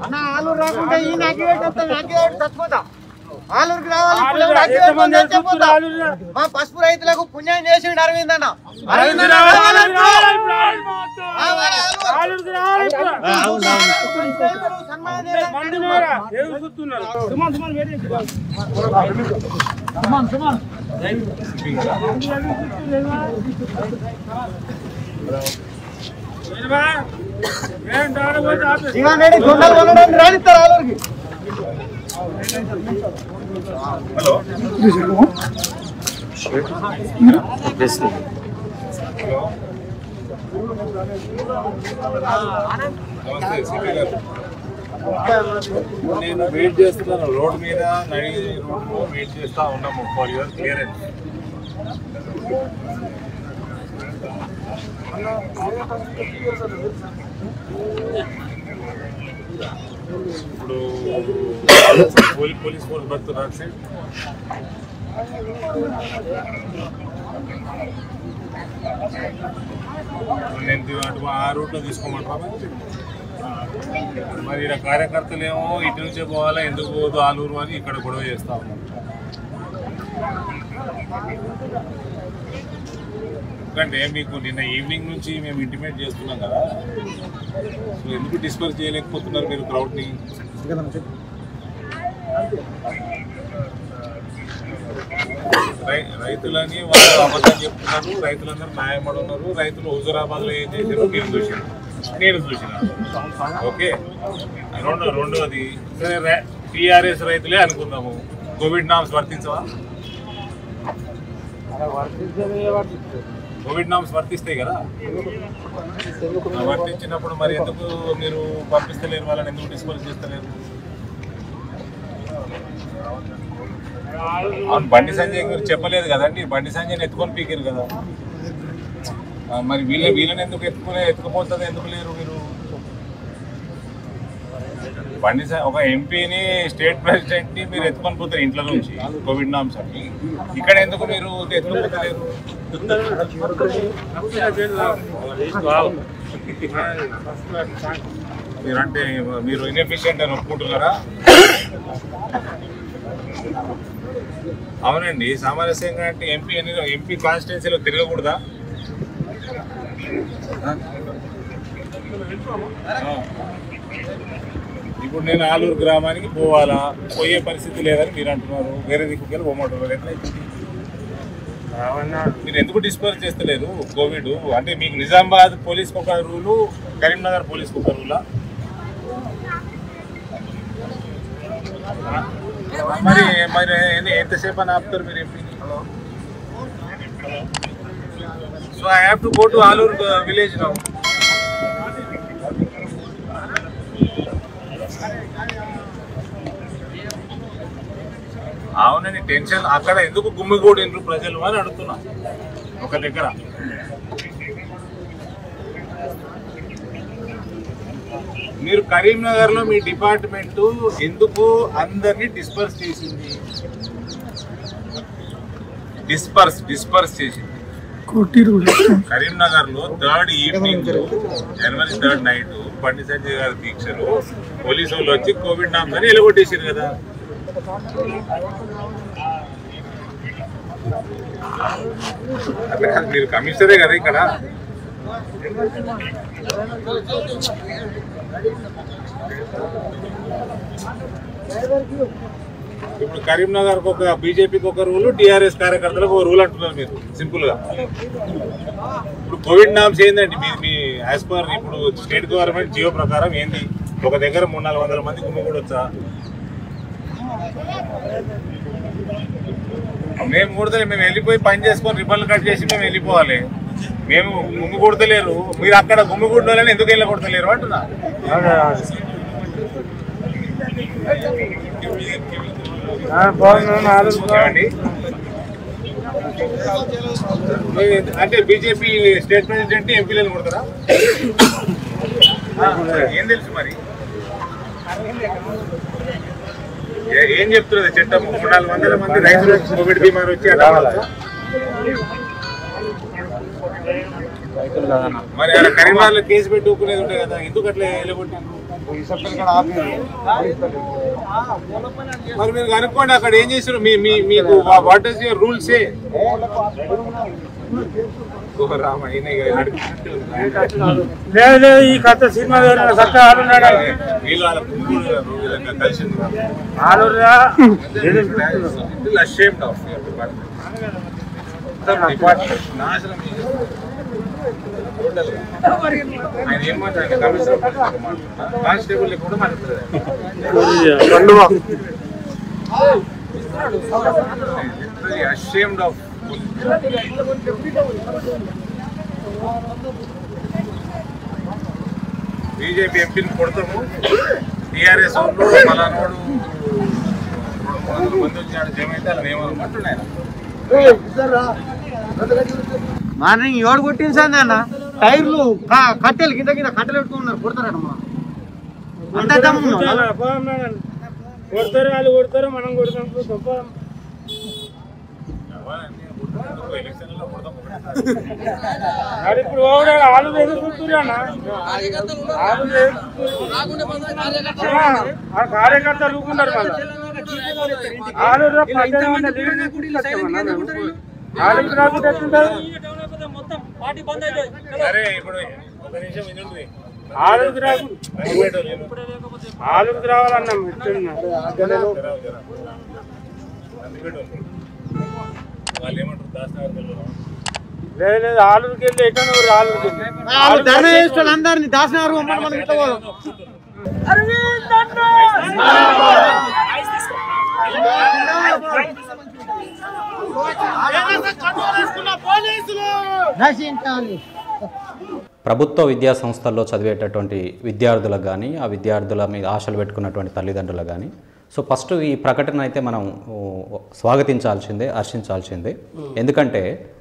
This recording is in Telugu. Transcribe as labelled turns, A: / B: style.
A: అన్న ఆలూరు రాకుంటే ఈ నాకేట్ వస్తే నాకేట్ చచ్చిపోతా ఆలూరుకి రావాలి ఇప్పుడు ఎవరు అగ్గివేట్ ఉంది అని చెప్పొద్దా? మా పసుపు రైతులకు పుణ్యం చేసిండు అరవింద్ అన్న అరవింద్ అన్న రావాలి ఇప్పుడు. రావాలి ఆలూరు. రైతులు సన్మానం చేయడానికి జీవన్ రెడ్డి గుండెలు కొనడానికి రానిస్తారు ఆలూరుకి
B: నమస్తే సిపి గారు నేను వెయిట్ చేస్తున్నాను రోడ్ మీద నడి రోడ్లో వెయిట్ చేస్తా ఉన్నాము ఫర్ యువర్ క్లియరెన్స్ ఇప్పుడు పోలీస్ పోలీస్ ఫోర్స్ బతున్నారు సార్ నేను అటు ఆ రూట్లో తీసుకోమంటారా మరి ఇలా కార్యకర్తలు ఏమో ఇటు నుంచే పోవాలా ఎందుకు పోదు ఆలూరు అని ఇక్కడ గొడవ చేస్తా ఉన్నారు ఎందుకంటే మీకు నిన్న ఈవినింగ్ నుంచి మేము ఇంటిమేట్ చేస్తున్నాం కదా సో ఎందుకు డిస్పర్స్ చేయలేకపోతున్నారు మీరు క్రౌడ్ని రై- రైతులని వాళ్ళు అబద్ధం చెప్తున్నారు రైతులందరూ న్యాయపడి ఉన్నారు రైతులు హుజురాబాద్లో ఏం చేశారు మీరు చూసారు నేను చూసిన ఓకే రెండు రెండోది సరే టీఆర్ఎస్ రైతులే అనుకుందాము కోవిడ్ నామ్స్ వర్తించవా కోవిడ్ నామ్స్ వర్తిస్తాయి కదా వర్తించినప్పుడు మరి ఎందుకు మీరు పంపిస్తలేరు వాళ్ళని ఎందుకు డిస్పోజ్ చేస్తలేరు అవును బండి సంజయ్ గారు చెప్పలేదు కదండి బండి సంజయ్ని ఎత్తుకొని పీకారు కదా ఆ, మరి వీళ్ళ వీళ్ళని ఎందుకు ఎత్తుకునే ఎత్తుకుపోతుంది ఎందుకు లేరు మీరు బండి స- ఒక ఎంపీని స్టేట్ ప్రెసిడెంట్ ని మీరు ఎత్తుకొని పోతారు ఇంట్లో నుంచి కోవిడ్ నామ్స్ అని ఇక్కడ ఎందుకు మీరు ఎత్తుకుపోతలేరు మీరంటే మీరు ఇన్ఎఫిషియెంట్ అని ఒప్పుకుంటున్నారా అవునండి సామరస్యంగా అంటే ఎంపీ అని ఎంపీ కాన్స్టిట్యున్సీలో తిరగకూడదా ఆ. ఇప్పుడు నేను ఆలూరు గ్రామానికి పోవాలా పోయే పరిస్థితి లేదని మీరు అంటున్నారు వేరే దిక్కుకెళ్ళి పోమంటున్నారు ఎట్లయితే మీరు ఎందుకు డిస్పర్స్ చేస్తలేరు కోవిడ్ అంటే మీకు నిజామాబాద్ పోలీస్కి ఒక రూలు కరీంనగర్ పోలీస్కి ఒక రూలా మరి మరి ఎన్ని- ఎంతసేపు అని ఆపుతారు మీరు ఎంపీని so I have to go to Aluru village now అవునండి టెన్షన్ అక్కడ ఎందుకు గుమ్మిగూడిండ్రు ప్రజలు అని అడుగుతున్నా ఒక దగ్గర మీరు కరీంనగర్ లో మీ డిపార్ట్మెంట్ ఎందుకు అందరినీ డిస్పర్స్ చేసింది డిస్పర్స్ డిస్పర్స్ చేసింది కరీంనగర్ లో third evening January third night Bandi Sanjay గారి దీక్షలు పోలీసు వాళ్ళు వచ్చి కోవిడ్ నామ్స్ అని ఎలగొట్టేసారు కదా అట్లా కాదు మీరు కమిషనరే కదా ఇక్కడ ఇప్పుడు కరీంనగర్ ఒక బీజేపీకి ఒక రూల్ టీఆర్ఎస్ కార్యకర్తలకు ఒక రూల్ అంటున్నారు మీరు సింపుల్ గా ఇప్పుడు కోవిడ్ నామ్స్ ఏందండి మీ మీ యాజ్ పర్ ఇప్పుడు స్టేట్ గవర్నమెంట్ జియో ప్రకారం ఏంది ఒక దగ్గర మూడు నాలుగు వందల మంది గుమ్మకూడొచ్చా మేము కూడా మేము వెళ్ళిపోయి పని చేసుకొని రిబ్బన్లు కట్ చేసి మేము వెళ్ళిపోవాలి మేము గుమ్మి కొడతలేరు మీరు అక్కడ గుమ్మి కొట్టాలని ఎందుకు వెళ్ళ కొడతలేరు అంటున్నా ఏమండి? మీరు అంటే బీజేపీ స్టేట్ ప్రెసిడెంట్ ఎంపీలను కొడతారా ఆ, ఏం తెలుసు మరి ఏ- ఏం చెప్తున్నది చట్టం మూడు నాలుగు వందల మంది రైతులకు కోవిడ్ బీమార్ వచ్చి అట్లా కావచ్చా? మరి ఆడ కరీంనగర్లో కేసు పెట్టుకునేది ఉంటాయి కదా ఎందుకు అట్లా వెళ్ళగొట్టారు మరి మీరు కనుక్కోండి అక్కడ ఏం చేశారు మీ మీ మీకు వాట్ ఇస్ యువర్ రూల్స్ ఏ రామ ఈయన ఇక నడిపినట్టు ఉంది.
C: లేదు లేదు ఈ కథ సినిమా వేరే సక్క ఆడున్నాడు
B: వీళ్ళు వాళ్ళ పువ్వులు వీళ్ళకి కలిసింది
C: ఆడురా
B: ashamed of your department. మొత్తం department నాశనం చేసేసారు. చూడాలి. ఆయన ఏం మాట్లాడారు కమిషనర్ మాట్లాడుతున్నారు కానిస్టేబుల్ కూడా మాట్లాడుతున్నారు ashamed of బీజేపీ ఎంపీని కొడతాము టీఆర్ఎస్ వాళ్ళు మలానోడు వందల మంది వచ్చాడు జమైతే అలా ఏమనుకుంటున్నాయి
A: మార్నింగ్ ఎవడు కొట్టింది సార్ అన్న టైర్లు క- కట్టెలు కింద కింద కట్టెలు పెట్టుకున్నారు కొడతారట మా అంత దమ్ము ఉన్నోళ్ళా?
C: కొడతారు వాళ్ళు కొడతారు మనం కొడతాం గొప్ప
B: ఎలక్షన్లో కొడతాం
C: మరి ఇప్పుడు ఓడే ఆలు వేసి చూస్తున్నా ఆలు వేసి ఆ కార్యకర్తలు ఊరుకున్నారు మళ్ళా ఆలు రా పద్దెనిమిది వందల లీటర్లు తీసుకొచ్చామన్నా మేము. ఆలుకి రాకుండా ఎట్లుంటుంది?
B: సరే ఇప్పుడు ఒక నిమిషం వినండి
C: ఆలుకి రాకుండా
B: రంగపేట నేను
C: ఆలుకి రావాలన్నా ఎట్లున్నా
B: రంగపేట వాళ్ళు ఏమంటారు దాసనగర్
C: లేదు లేదు ఆలుకి వెళ్ళి ఎక్కడ ఆలుకి
A: వాళ్ళు ధర్నా చేసిన అందరినీ దాసినారు మనం ఇట్లా పోదాం నశించాలి
D: ప్రభుత్వ విద్యా సంస్థల్లో చదివేటటువంటి విద్యార్థులకు కానీ ఆ విద్యార్థుల మీద ఆశలు పెట్టుకున్నటువంటి తల్లిదండ్రులకు కానీ సో ఫస్ట్ ఈ ప్రకటన అయితే మనం ఓ, స్వాగతించాల్సిందే హర్షించాల్సిందే ఎందుకంటే